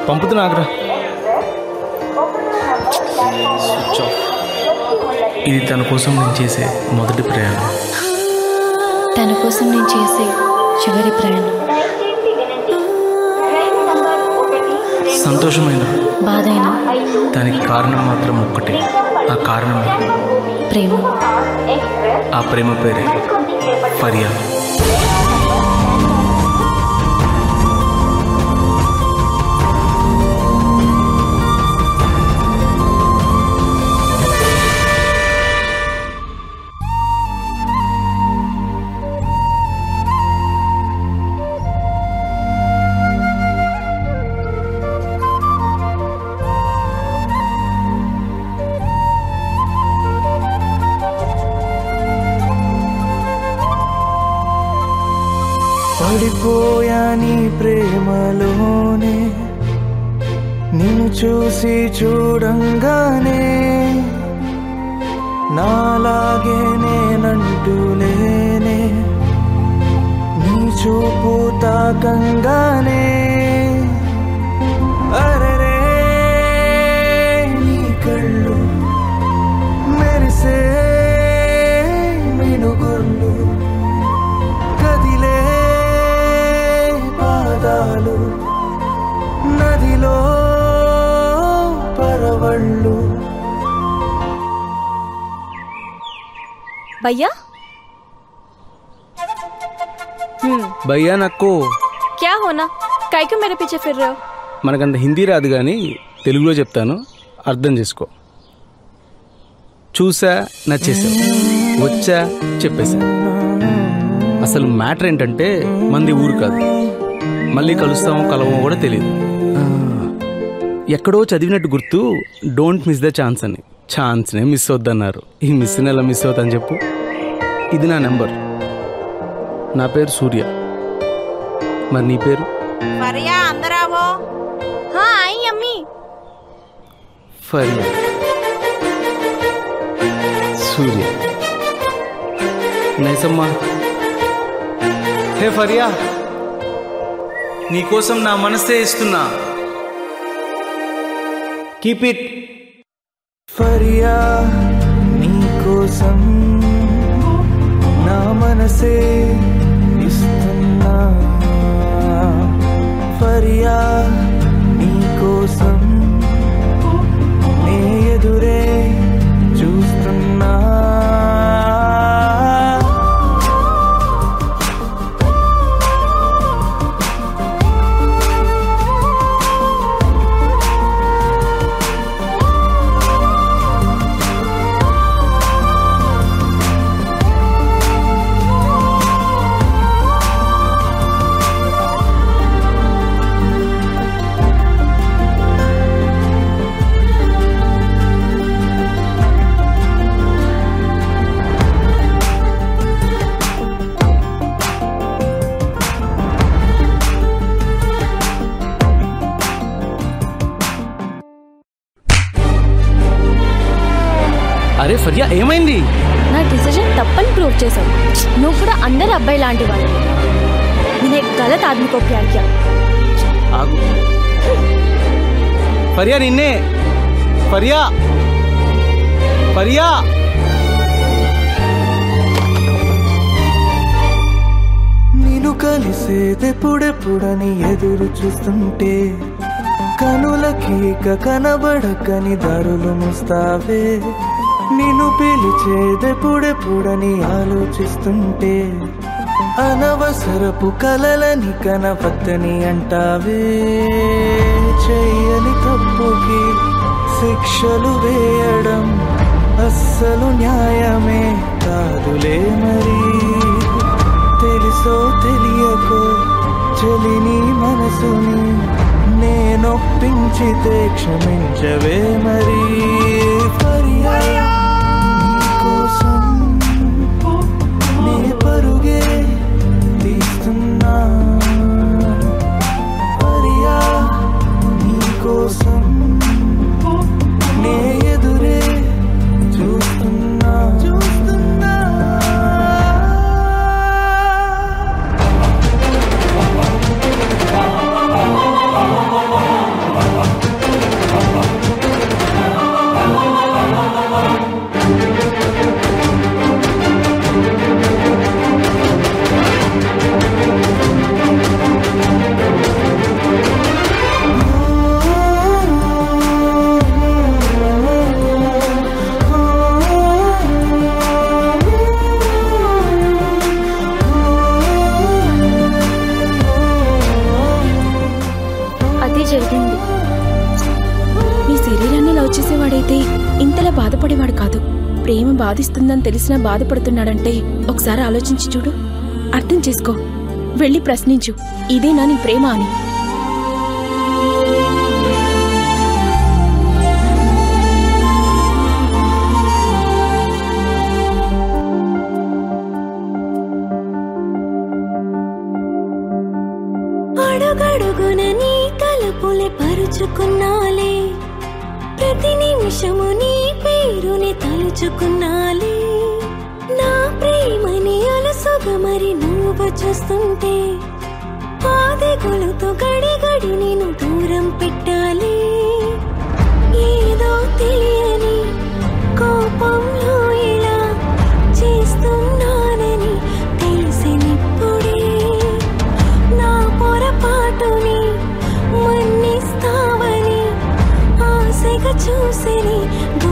పంపుతున్నా Agra switch off ఇది తన కోసం నేను చేసే మొదటి ప్రయాణం తన కోసం నేను చేసే చివరి ప్రయాణం సంతోషమైన బాధైన దానికి కారణం మాత్రం ఒక్కటే ఆ కారణం ప్రేమ ఆ ప్రేమ పేరే ఫరియా పడిపోయా నీ ప్రేమలోనే నిన్ను చూసి చూడంగానే నాలాగే నేనంటూ లేనే నీ చూపు తాకంగానే అరరే నీ కళ్ళు మెరిసే మినుగుర్లు కదిలే పాదాలు నదిలో పరవళ్ళు भैया हम्म భయ్యా నాకు क्या होना काय क्यों मेरे पीछे फिर रहे हो మనకంత హిందీ రాదు కానీ తెలుగులో చెప్తాను అర్థం చేసుకో చూసా నచ్చేసా వచ్చా చెప్పేశా అసలు మ్యాటర్ ఏంటంటే మంది ఊరు కాదు మళ్ళీ కలుస్తామో కలవమో కూడా తెలియదు ఆ, ఎక్కడో చదివినట్టు గుర్తు డోంట్ మిస్ ద ఛాన్స్ అని ఛాన్స్నే మిస్ అవుద్దన్నారు ఈ మిస్ ఎలా మిస్ అవుతాను చెప్పు ఇది నా నెంబర్ నా పేరు సూర్య మరి నీ పేరు फरिया अंदर आओ हाँ आई अम्मी ఫరియా సూర్య నైసమ్మా హే ఫరియా నీకోసం నా మనసే ఇస్తున్నా కీప్ ఇట్ ఫరియా నీకోసం నా మనసే ఇస్తున్నా ఫరియా నీకోసం నే ఎదురే చూస్తున్నా అరే ఫరియా ఏమైంది నా डिसीजन తప్పని ప్రూవ్ చేశావు నువ్వు కూడా అందరి అబ్బాయి లాంటి వాడు నేను एक गलत आदमी को प्यार किया ఆగు ఫరియా నిన్నే ఫరియా ఫరియా నిన్ను కలిసేదెప్పుడెప్పుడని ఎదురు చూస్తుంటే కనులకీక కనబడకని దారులు ముస్తావే నిన్ను పిలిచేదెప్పుడెప్పుడని ఆలోచిస్తుంటే అనవసరపు కలలని కనవద్దని అంటావే చెయ్యని తప్పుకి శిక్షలు వేయడం అస్సలు న్యాయమే కాదులే మరి తెలుసో తెలియకో చెలిని మనసుని నేనొప్పించితే క్షమించవే మరి ఫరియా నీకోసం నే పరుగే తీస్తున్నా ఫరియా నీకోసం నే ఎదురే చూస్తున్నా చూస్తున్నా వాడైతే ఇంతలా బాధపడేవాడు కాదు ప్రేమ బాధిస్తుందని తెలిసినా బాధపడుతున్నాడంటే ఒకసారి ఆలోచించి చూడు అర్థం చేసుకో వెళ్ళి ప్రశ్నించు ఇదేనా నీ ప్రేమ అని అడుగడుగున నీ తలుపులే పరుచుకున్నాలే ప్రతి నిమిషము నీ పేరుని తలుచుకున్నాలే నా ప్రేమని అలసుగా మరి నువ్వు చూస్తుంటే ఆదిగులతో గడి గడి నేను దూరం పెట్టాలి ఏదో తెలియని కోపంలో ఇలా చేస్తున్నానని తెలిసినిప్పుడే నా పొరపాటుని మన్నిస్తావని ఆశగా చూసిని